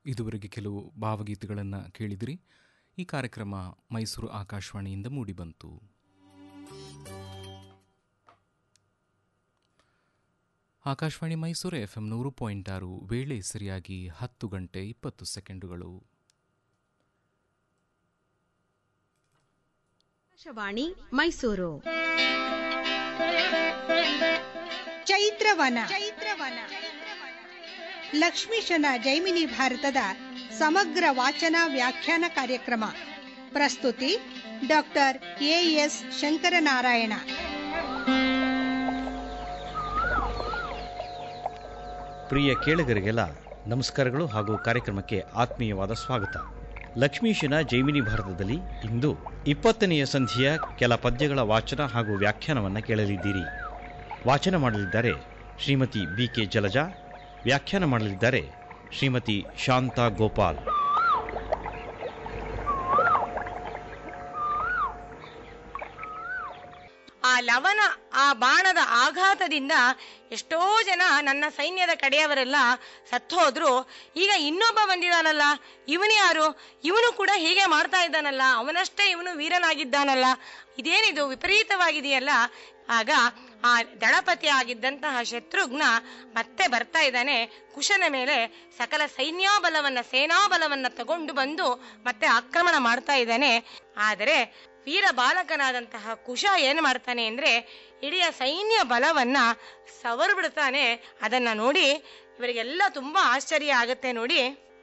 ಇದುವರೆಗೆ ಕೆಲವು ಭಾವಗೀತೆಗಳನ್ನು ಕೇಳಿದಿರಿ ಈ ಕಾರ್ಯಕ್ರಮ ಮೈಸೂರು ಆಕಾಶವಾಣಿಯಿಂದ ಮೂಡಿಬಂತು ಆಕಾಶವಾಣಿ ಮೈಸೂರು ಎಫ್ ಎಂ ನೂರು ಪಾಯಿಂಟ್ ಆರು ವೇಳೆ ಸರಿಯಾಗಿ ಹತ್ತು ಗಂಟೆ ಇಪ್ಪತ್ತು ಸೆಕೆಂಡುಗಳು ಆಕಾಶವಾಣಿ ಮೈಸೂರು ಚೈತ್ರವನ ಚೈತ್ರವನ ಲಕ್ಷ್ಮೀಶನ ಜೈಮಿನಿ ಭಾರತದ ಸಮಗ್ರ ವಾಚನ ವ್ಯಾಖ್ಯಾನ ಕಾರ್ಯಕ್ರಮ ಪ್ರಸ್ತುತಿ ಡಾಕ್ಟರ್ ಎಎಸ್ ಶಂಕರನಾರಾಯಣ ಪ್ರಿಯ ಕೇಳುಗರಿಗೆಲ್ಲ ನಮಸ್ಕಾರಗಳು ಹಾಗೂ ಕಾರ್ಯಕ್ರಮಕ್ಕೆ ಆತ್ಮೀಯವಾದ ಸ್ವಾಗತ ಲಕ್ಷ್ಮೀಶನ ಜೈಮಿನಿ ಭಾರತದಲ್ಲಿ ಇಂದು ಇಪ್ಪತ್ತನೆಯ ಸಂಧಿಯ ಕೆಲ ಪದ್ಯಗಳ ವಾಚನ ಹಾಗೂ ವ್ಯಾಖ್ಯಾನವನ್ನು ಕೇಳಲಿದ್ದೀರಿ ವಾಚನ ಮಾಡಲಿದ್ದಾರೆ ಶ್ರೀಮತಿ ಬಿ ಕೆ ಜಲಜಾ ವ್ಯಾಖ್ಯಾನ ಮಾಡಲಿದ್ದಾರೆ ಶ್ರೀಮತಿ ಶಾಂತಾ ಗೋಪಾಲ್ ಆ ಲವನ ಆ ಬಾಣದ ಆಘಾತದಿಂದ ಎಷ್ಟೋ ಜನ ನನ್ನ ಸೈನ್ಯದ ಕಡೆಯವರೆಲ್ಲ ಸತ್ತೋದ್ರು ಈಗ ಇನ್ನೊಬ್ಬ ಬಂದಿದಾನಲ್ಲ ಇವನು ಯಾರು ಇವನು ಕೂಡ ಹೀಗೆ ಮಾಡ್ತಾ ಇದ್ದಾನಲ್ಲ ಅವನಷ್ಟೇ ಇವನು ವೀರನಾಗಿದ್ದಾನಲ್ಲ ಇದೇನಿದು ವಿಪರೀತವಾಗಿದೆಯಲ್ಲ ಆಗ ಆ ದಳಪತಿ ಆಗಿದ್ದಂತಹ ಶತ್ರುಘ್ನ ಮತ್ತೆ ಬರ್ತಾ ಇದ್ದಾನೆ ಕುಶನ ಮೇಲೆ ಸಕಲ ಸೈನ್ಯಾಬಲವನ್ನ ಸೇನಾಬಲವನ್ನ ತಗೊಂಡು ಬಂದು ಮತ್ತೆ ಆಕ್ರಮಣ ಮಾಡ್ತಾ ಇದ್ದಾನೆ ಆದರೆ ವೀರ ಬಾಲಕನಾದಂತಹ ಕುಶ ಏನ್ ಮಾಡ್ತಾನೆ ಅಂದ್ರೆ ಇಡೀ ಸೈನ್ಯ ಬಲವನ್ನ ಸವರ್ ಬಿಡ್ತಾನೆ ಅದನ್ನ ನೋಡಿ ಇವರಿಗೆಲ್ಲ ತುಂಬಾ ಆಶ್ಚರ್ಯ ಆಗತ್ತೆ ನೋಡಿ